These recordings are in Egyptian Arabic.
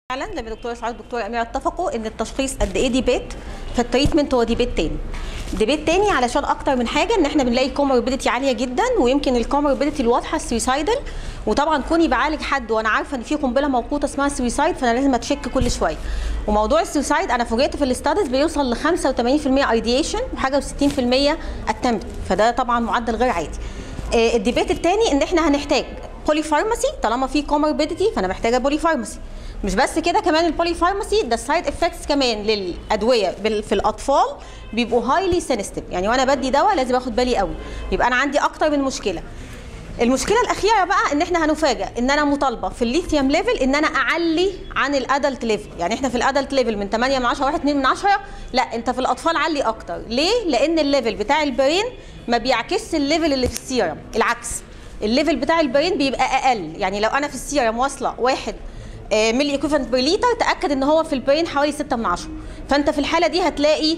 فعلا لما الدكتوره سعاد والدكتوره اميره اتفقوا ان التشخيص قد ايه ديبيت فالتريتمنت هو ديبيت تاني ديبيت تاني علشان اكتر من حاجه ان احنا بنلاقي كوموربيديتي عاليه جدا ويمكن الكوموربيديتي الواضحه السويسايدل وطبعا كوني بعالج حد وانا عارفه ان في قنبله موقوته اسمها سويسايد فانا لازم اتشك كل شويه وموضوع السويسايد انا فوجئت في الاستادز بيوصل ل 85% ايديشن وحاجه و60% اتمت فده طبعا معدل غير عادي آه، الديبيت الثاني ان احنا هنحتاج بولي فارماسي طالما في كوموربيديتي فانا محتاجه بولي فارماسي مش بس كده كمان البولي فارماسي ده السايد افكتس كمان للادويه بال- في الاطفال بيبقوا هايلي سينستيف يعني وانا بدي دواء لازم اخد بالي قوي يبقى انا عندي اكتر من مشكله المشكله الاخيره بقى ان احنا هنفاجئ ان انا مطالبه في الليثيوم ليفل ان انا اعلي عن الادلت ليفل يعني احنا في الادلت ليفل من 8 من 10 1 2 من 10 لا انت في الاطفال علي اكتر ليه لان الليفل بتاع البرين ما بيعكسش الليفل اللي في السيرم العكس الليفل بتاع البرين بيبقى اقل يعني لو انا في السيرم واصله واحد آه، ملي ايكوفنت بير لتر تاكد ان هو في البرين حوالي 6 من 10 فانت في الحاله دي هتلاقي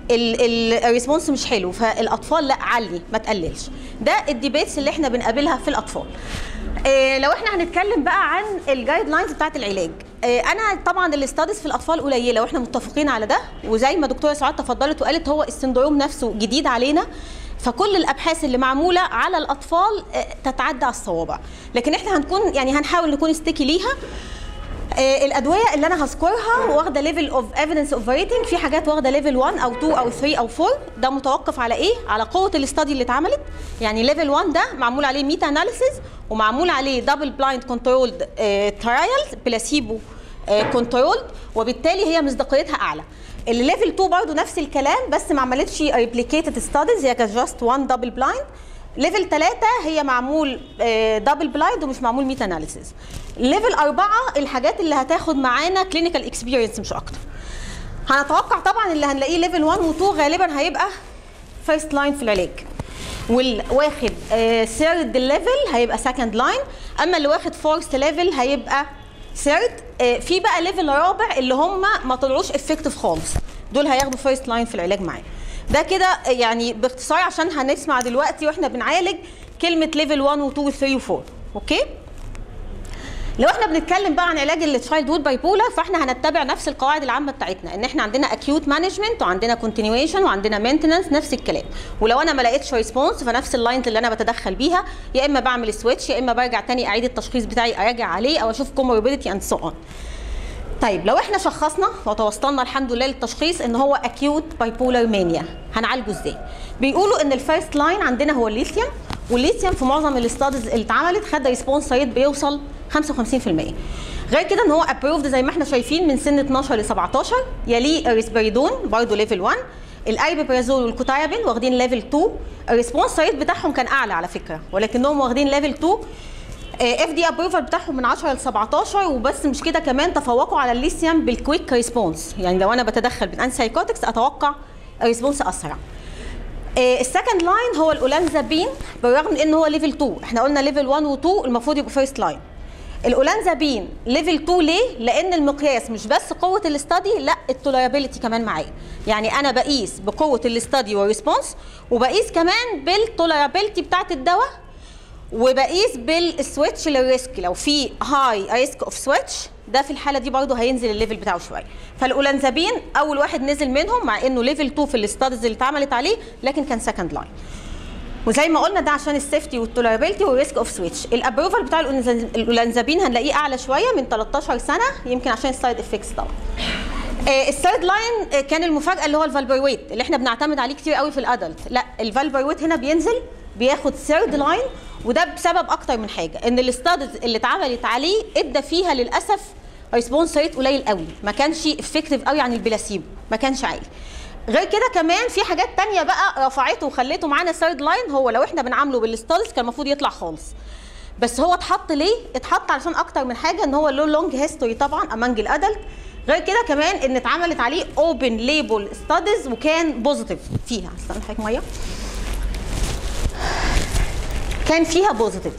الريسبونس مش حلو فالاطفال لا علي ما تقللش ده الديبيتس اللي احنا بنقابلها في الاطفال إيه لو احنا هنتكلم بقى عن الجايد لاينز بتاعت العلاج إيه انا طبعا الاستادز في الاطفال قليله واحنا متفقين على ده وزي ما دكتوره سعاد تفضلت وقالت هو السندروم نفسه جديد علينا فكل الابحاث اللي معموله على الاطفال آه، تتعدى على الصوابع لكن احنا هنكون يعني هنحاول نكون استيكي ليها آه، الادويه اللي انا هذكرها واخده ليفل اوف ايفيدنس اوف ريتنج في حاجات واخده ليفل 1 او 2 او 3 او 4 ده متوقف على ايه على قوه الاستادي اللي اتعملت يعني ليفل 1 ده معمول عليه ميتا اناليسيز ومعمول عليه دبل بلايند كنترولد ترايلز بلاسيبو كنترولد وبالتالي هي مصداقيتها اعلى الليفل 2 برضه نفس الكلام بس ما عملتش ريبليكيتد ستاديز هي كانت جاست 1 دبل بلايند ليفل 3 هي معمول دبل بلايند ومش معمول ميتا اناليسيز ليفل 4 الحاجات اللي هتاخد معانا كلينيكال اكسبيرينس مش اكتر هنتوقع طبعا اللي هنلاقيه ليفل 1 و 2 غالبا هيبقى فيرست لاين في العلاج والواخد ثيرد ليفل هيبقى سكند لاين اما اللي واخد فورث ليفل هيبقى ثيرد في بقى ليفل رابع اللي هم ما طلعوش افكتيف خالص دول هياخدوا فيرست لاين في العلاج معانا ده كده يعني باختصار عشان هنسمع دلوقتي واحنا بنعالج كلمه ليفل 1 و 2 و 3 و 4 اوكي لو احنا بنتكلم بقى عن علاج التشايلد وود باي بولر فاحنا هنتبع نفس القواعد العامه بتاعتنا ان احنا عندنا اكيوت مانجمنت وعندنا كونتينيويشن وعندنا مينتننس نفس الكلام ولو انا ما لقيتش ريسبونس فنفس اللاينز اللي انا بتدخل بيها يا اما بعمل سويتش يا اما برجع تاني اعيد التشخيص بتاعي اراجع عليه او اشوف كوموربيديتي اند سو اون طيب لو احنا شخصنا وتوصلنا الحمد لله للتشخيص ان هو اكيوت باي بولر مانيا هنعالجه ازاي بيقولوا ان الفيرست لاين عندنا هو الليثيوم والليثيوم في معظم الاستادز اللي اتعملت خد ريسبونس ريت بيوصل 55% غير كده ان هو ابروفد زي ما احنا شايفين من سن 12 ل 17 يليه الريسبيريدون برضه ليفل 1 الايبيبرازول والكوتايبين واخدين ليفل 2 الريسبونس ريت بتاعهم كان اعلى على فكره ولكنهم واخدين ليفل 2 اف دي ابروفال بتاعهم من 10 ل 17 وبس مش كده كمان تفوقوا على الليثيوم بالكويك ريسبونس يعني لو انا بتدخل بالانسايكوتكس اتوقع ريسبونس اسرع آه، السكند لاين هو الاولانزابين بالرغم من ان هو ليفل 2 احنا قلنا ليفل 1 و 2 المفروض يبقوا فيرست لاين الاولانزابين ليفل 2 ليه لان المقياس مش بس قوه الاستادي لا التوليرابيلتي كمان معايا يعني انا بقيس بقوه الاستادي والريسبونس وبقيس كمان بالتوليرابيلتي بتاعت الدواء وبقيس بالسويتش للريسك لو في هاي ريسك اوف سويتش ده في الحاله دي برضه هينزل الليفل بتاعه شويه فالاولانزابين اول واحد نزل منهم مع انه ليفل 2 في الاستادز اللي اتعملت عليه لكن كان سكند لاين وزي ما قلنا ده عشان السيفتي والتوليرابيلتي والريسك اوف سويتش الابروفال بتاع الأولانز- الاولانزابين هنلاقيه اعلى شويه من 13 سنه يمكن عشان السايد افكتس طبعا آه، الثيرد لاين آه، كان المفاجاه اللي هو الفالبرويت اللي احنا بنعتمد عليه كتير قوي في الادلت لا الفالبرويت هنا بينزل بياخد ثيرد لاين وده بسبب اكتر من حاجه ان الاستادز اللي اتعملت عليه ادى فيها للاسف ريسبونس ريت قليل قوي ما كانش افكتيف قوي عن البلاسيبو ما كانش عالي غير كده كمان في حاجات تانية بقى رفعته وخليته معانا ثيرد لاين هو لو احنا بنعامله بالستادز كان المفروض يطلع خالص بس هو اتحط ليه؟ اتحط علشان اكتر من حاجه ان هو له لونج هيستوري طبعا امانج الادلت غير كده كمان ان اتعملت عليه اوبن ليبل ستاديز وكان بوزيتيف فيها استنى حضرتك ميه كان فيها بوزيتيف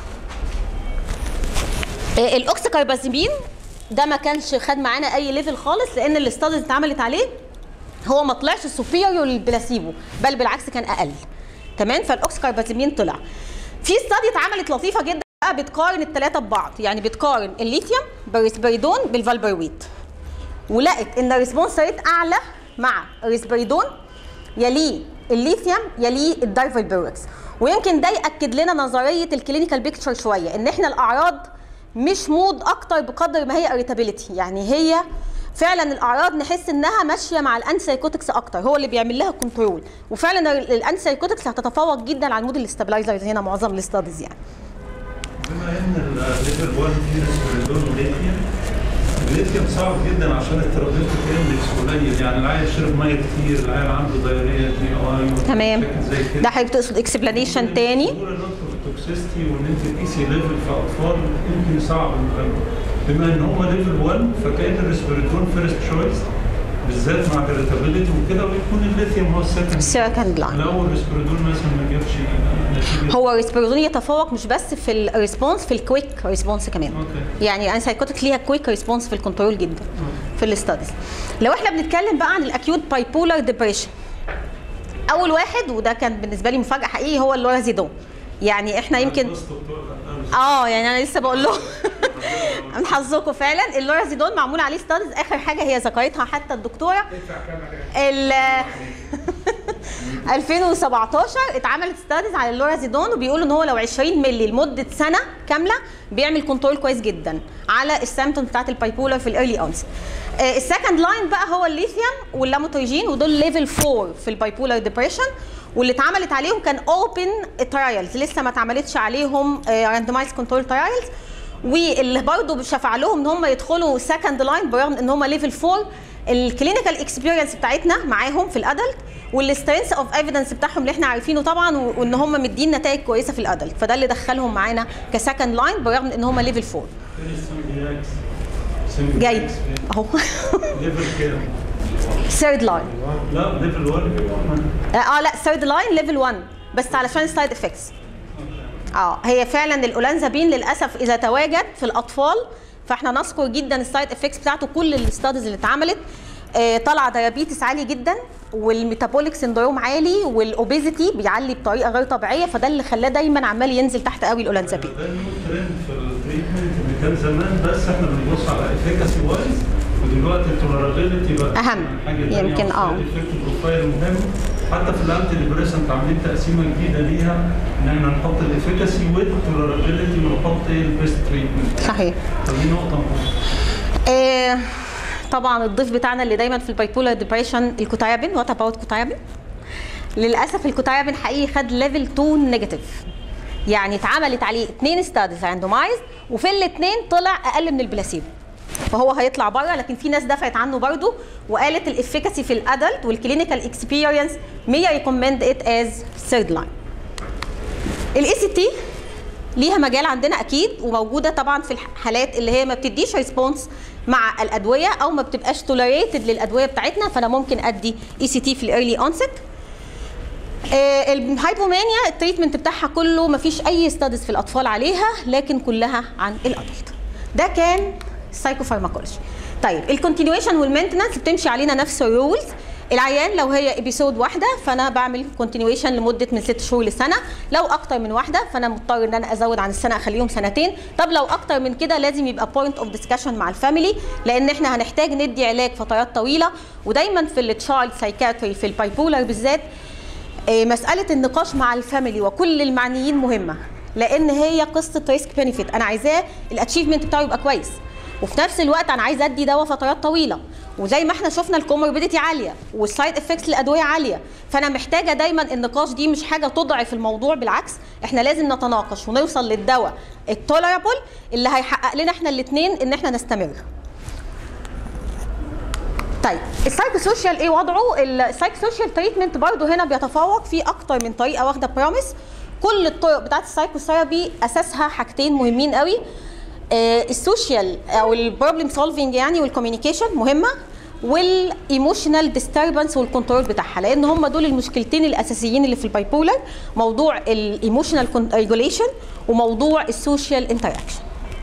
الاوكسيكاربازيبين ده ما كانش خد معانا اي ليفل خالص لان الاستاديز اتعملت عليه هو ما طلعش سوبيريور للبلاسيبو بل بالعكس كان اقل تمام فالاوكسيكاربازيبين طلع في استادي اتعملت لطيفه جدا بقى بتقارن الثلاثه ببعض يعني بتقارن الليثيوم بالريسبيريدون بالفالبرويت ولقت ان الريسبونس ريت اعلى مع الريسبيريدون يليه الليثيوم يليه الدايفالبروكس ويمكن ده ياكد لنا نظريه الكلينيكال بيكتشر شويه ان احنا الاعراض مش مود اكتر بقدر ما هي اريتابيليتي يعني هي فعلا الاعراض نحس انها ماشيه مع الانتي سايكوتكس اكتر هو اللي بيعمل لها كنترول وفعلا الانتي سايكوتكس هتتفوق جدا على المود الاستابلايزرز هنا معظم الاستاديز يعني بما ان الليفل 1 فيه ريسبيريدون وليثيوم الليثيوم صعب جدا عشان الثيرابيوتيك اندكس قليل يعني العيل شرب ميه كتير العيل عنده دايريه دي او تمام زي كده ده حضرتك تقصد اكسبلانيشن تاني ظهور النقطه في التوكسيستي وان انت تقيسي ليفل في اطفال يمكن صعب بما ان هم ليفل 1 فكان الريسبيريدون فيرست تشويس بالذات مع الريتابيلتي وكده ويكون الليثيوم هو السكند سكند لاين لو الريسبيريدون مثلا ما جابش نتيجه هو الريسبيريدون يتفوق مش بس في الريسبونس في الكويك ريسبونس كمان اوكي يعني ان سايكوتكس ليها كويك ريسبونس في الكنترول جدا في الاستاديز لو احنا بنتكلم بقى عن الاكيوت باي بولار ديبريشن اول واحد وده كان بالنسبه لي مفاجاه حقيقي هو اللورازيدون يعني احنا يمكن بص دكتور، اه يعني انا لسه بقول لهم من حظكم فعلا اللورازيدون معمول عليه ستادز اخر حاجه هي ذكرتها حتى الدكتوره ال 2017 اتعملت ستاديز على اللورازيدون وبيقولوا ان هو لو 20 مللي لمده سنه كامله بيعمل كنترول كويس جدا على السيمتوم بتاعت البايبولار في الايرلي اونس السكند لاين بقى هو الليثيوم واللاموتريجين ودول ليفل 4 في البايبولار ديبريشن واللي اتعملت عليهم كان اوبن ترايلز لسه ما اتعملتش عليهم راندمايز كنترول ترايلز واللي برضه شفع لهم ان هم يدخلوا سكند لاين برغم ان هم ليفل 4 الكلينيكال اكسبيرينس بتاعتنا معاهم في الادلت والسترينث اوف ايفيدنس بتاعهم اللي احنا عارفينه طبعا وان هم مدين نتائج كويسه في الادلت فده اللي دخلهم معانا كسكند لاين برغم ان هم ليفل 4 فين السيمبياكس؟ سيمبياكس جاي اهو ليفل كام؟ ثيرد لاين لا ليفل 1 اه لا ثيرد لاين ليفل 1 بس علشان السايد افكتس اه هي فعلا الاولانزابين للاسف اذا تواجد في الاطفال فاحنا نذكر جدا السايد افكتس بتاعته كل الاستاديز اللي اتعملت آه طلع ديابيتس عالي جدا والميتابوليك سندروم عالي والاوبيزيتي بيعلي بطريقه غير طبيعيه فده اللي خلاه دايما عمال ينزل تحت قوي الاولانزابين ده النيو ترند في التريتمنت اللي كان زمان بس احنا بنبص على افيكاسي وايز ودلوقتي التولرابيلتي بقى أهم. حاجه تانية يمكن اه. الافكت بروفايل مهم حتى في الانتي ديبريسنت عاملين تقسيمه جديده ليها ان احنا نحط الافيكاسي والتولرابيلتي ونحط ايه البيست تريتمنت صحيح فدي نقطه مهمه آه طبعا الضيف بتاعنا اللي دايما في البايبولار ديبريشن الكوتايابين وات اباوت كوتايابين للاسف الكوتايابين حقيقي خد ليفل 2 نيجاتيف يعني اتعملت عليه اثنين ستاديز راندومايز وفي الاثنين طلع اقل من البلاسيبو فهو هيطلع بره لكن في ناس دفعت عنه برضه وقالت الافيكاسي في الادلت والكلينيكال اكسبيرينس may recommend it as third line الاي سي تي ليها مجال عندنا اكيد وموجوده طبعا في الحالات اللي هي ما بتديش ريسبونس مع الادويه او ما بتبقاش توليريتد للادويه بتاعتنا فانا ممكن ادي اي سي تي في الايرلي اونست آه الهايبومانيا التريتمنت بتاعها كله ما فيش اي ستاديز في الاطفال عليها لكن كلها عن الادلت ده كان سايكوفارماكولوجي طيب الكونتينيويشن والمينتنس بتمشي علينا نفس الرولز العيان لو هي ابيسود واحده فانا بعمل كونتينيويشن لمده من ست شهور لسنه لو اكتر من واحده فانا مضطر ان انا ازود عن السنه اخليهم سنتين طب لو اكتر من كده لازم يبقى بوينت اوف ديسكشن مع الفاميلي لان احنا هنحتاج ندي علاج فترات طويله ودايما في التشايلد سايكاتري في البايبولار بالذات آه، مساله النقاش مع الفاميلي وكل المعنيين مهمه لان هي قصه ريسك بينيفيت انا عايزاه الاتشيفمنت بتاعه يبقى كويس وفي نفس الوقت انا عايزه ادي دواء فترات طويله وزي ما احنا شفنا الكوموربيديتي عاليه والسايد افكتس للادويه عاليه فانا محتاجه دايما النقاش دي مش حاجه تضعف الموضوع بالعكس احنا لازم نتناقش ونوصل للدواء التولرابل اللي هيحقق لنا احنا الاثنين ان احنا نستمر طيب السايكو سوشيال ايه وضعه السايكو سوشيال تريتمنت برضه هنا بيتفوق في اكتر من طريقه واخده بروميس كل الطرق بتاعت السايكو ثيرابي اساسها حاجتين مهمين قوي آه السوشيال او البروبلم سولفنج يعني والكوميونيكيشن مهمه والايموشنال ديستربنس والكنترول بتاعها لان هم دول المشكلتين الاساسيين اللي في البايبولر موضوع الايموشنال ريجوليشن وموضوع السوشيال انتراكشن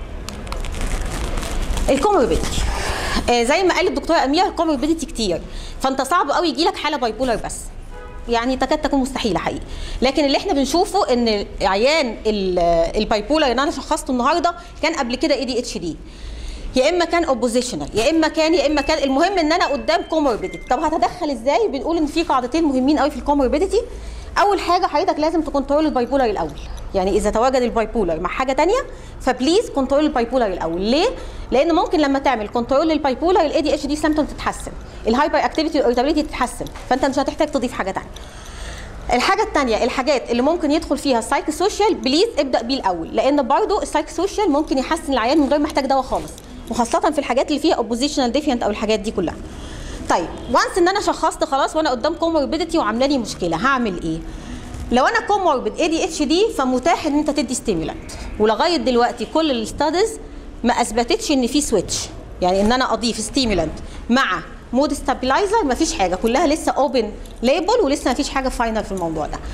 الكوموربيديتي آه زي ما قالت الدكتوره اميره الكوموربيديتي كتير فانت صعب قوي يجي لك حاله بايبولر بس يعني تكاد تكون مستحيله حقيقي لكن اللي احنا بنشوفه ان عيان ال- البايبولار اللي انا شخصته النهارده كان قبل كده اي دي اتش دي يا اما كان اوبوزيشنال يا اما كان يا اما كان المهم ان انا قدام كوموربيديتي طب هتدخل ازاي بنقول ان في قاعدتين مهمين قوي في الكوموربيديتي اول حاجه حضرتك لازم تكنترول البايبولار الاول يعني اذا تواجد البايبولار مع حاجه تانية فبليز كنترول البايبولار الاول ليه لان ممكن لما تعمل كنترول للبايبولار الاي دي اتش دي سيمتوم تتحسن الهايبر اكتيفيتي والاريتابيلتي تتحسن فانت مش هتحتاج تضيف حاجه تانية الحاجة التانية الحاجات اللي ممكن يدخل فيها السايكو سوشيال بليز ابدأ بيه الأول لأن برضه السايكو سوشيال ممكن يحسن العيان من غير ما يحتاج دواء خالص وخاصة في الحاجات اللي فيها اوبوزيشنال ديفيانت أو الحاجات دي كلها. طيب وانس ان انا شخصت خلاص وانا قدام كوموربيديتي وعامله لي مشكله هعمل ايه؟ لو انا كوموربيد اي دي اتش دي فمتاح ان انت تدي ستيمولانت ولغايه دلوقتي كل الستاديز ما اثبتتش ان في سويتش يعني ان انا اضيف ستيمولانت مع مود ستابلايزر مفيش حاجه كلها لسه اوبن ليبل ولسه مفيش حاجه فاينل في الموضوع ده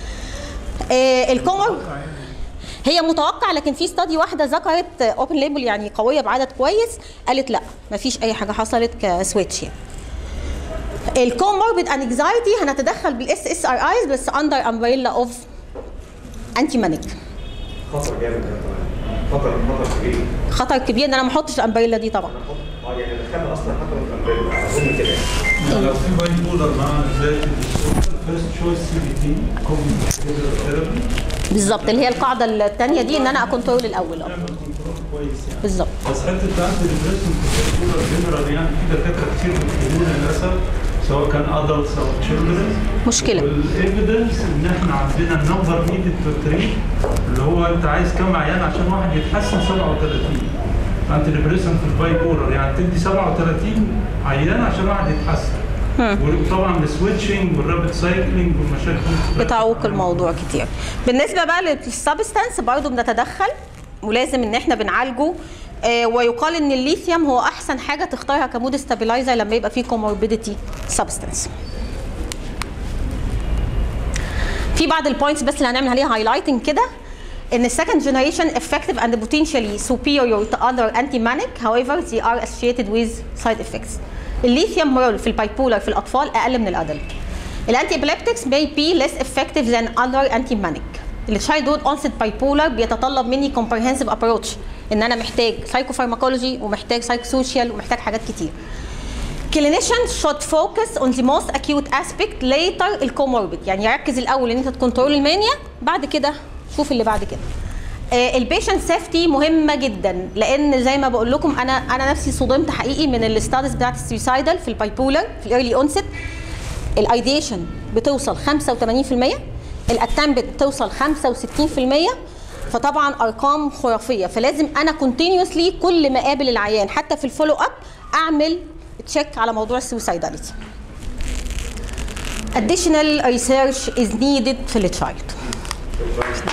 آه الكومور هي متوقع لكن في استادي واحده ذكرت اوبن ليبل يعني قويه بعدد كويس قالت لا مفيش اي حاجه حصلت كسويتش يعني الكوموربيد انكزايتي هنتدخل بالاس اس ار ايز بس اندر امبريلا اوف انتي مانيك خطر جامد ده طبعا خطر خطر كبير خطر كبير ان انا ما احطش الامبريلا دي طبعا اه يعني دخلنا اصلا حتى لو في الامبريلا اظن كده يعني. لو في باي بولر مع ذات فيرست تشويس سي بي تي كومبيوتر ثيرابي بالظبط اللي هي القاعده الثانيه دي ان انا اكنترول الاول اه نعمل كنترول كويس يعني بالظبط بس حته بتاعت الديبريشن في البولر جنرال يعني في دكاتره كتير بتقول للاسف سواء كان ادلتس او تشيلدرن مشكلة. والايفيدنس ان احنا عندنا النمبر نيدد تو تريت اللي هو انت عايز كام عيان عشان واحد يتحسن 37 انت ديبريشن في الباي بولر يعني تدي 37 عيان عشان واحد يتحسن وطبعا السويتشنج والرابid سايكلينج والمشاكل بتعوق الموضوع كتير بالنسبه بقى للسبستانس برضو بنتدخل ولازم ان احنا بنعالجه آه ويقال ان الليثيوم هو احسن حاجه تختارها كمود ستابلايزر لما يبقى فيه كوموربيديتي سبستانس في بعض البوينتس بس اللي هنعمل عليها هايلايتنج كده ان second generation effective and potentially superior to other anti-manic however they are associated with side effects الليثيوم رول في البايبولار في الاطفال اقل من الادلت الانتي ابيليبتكس may be less effective than other anti-manic التشايلد اونست بايبولار بيتطلب مني comprehensive approach ان انا محتاج سايكوفارماكولوجي ومحتاج سايكوسوشيال ومحتاج حاجات كتير clinicians should focus on the most acute aspect later الكوموربيد يعني يركز الاول ان انت تكنترول المانيا بعد كده شوف اللي بعد كده البيشنت سيفتي مهمه جدا لان زي ما بقول لكم انا انا نفسي صدمت حقيقي من الستاديز بتاعت السويسايدال في البايبولر في الايرلي اونست الايديشن بتوصل 85% الاتمبت بتوصل 65% فطبعا ارقام خرافيه فلازم انا كونتينيوسلي كل ما اقابل العيان حتى في الفولو اب اعمل تشيك على موضوع السويسايداليتي additional research is needed في التشايلد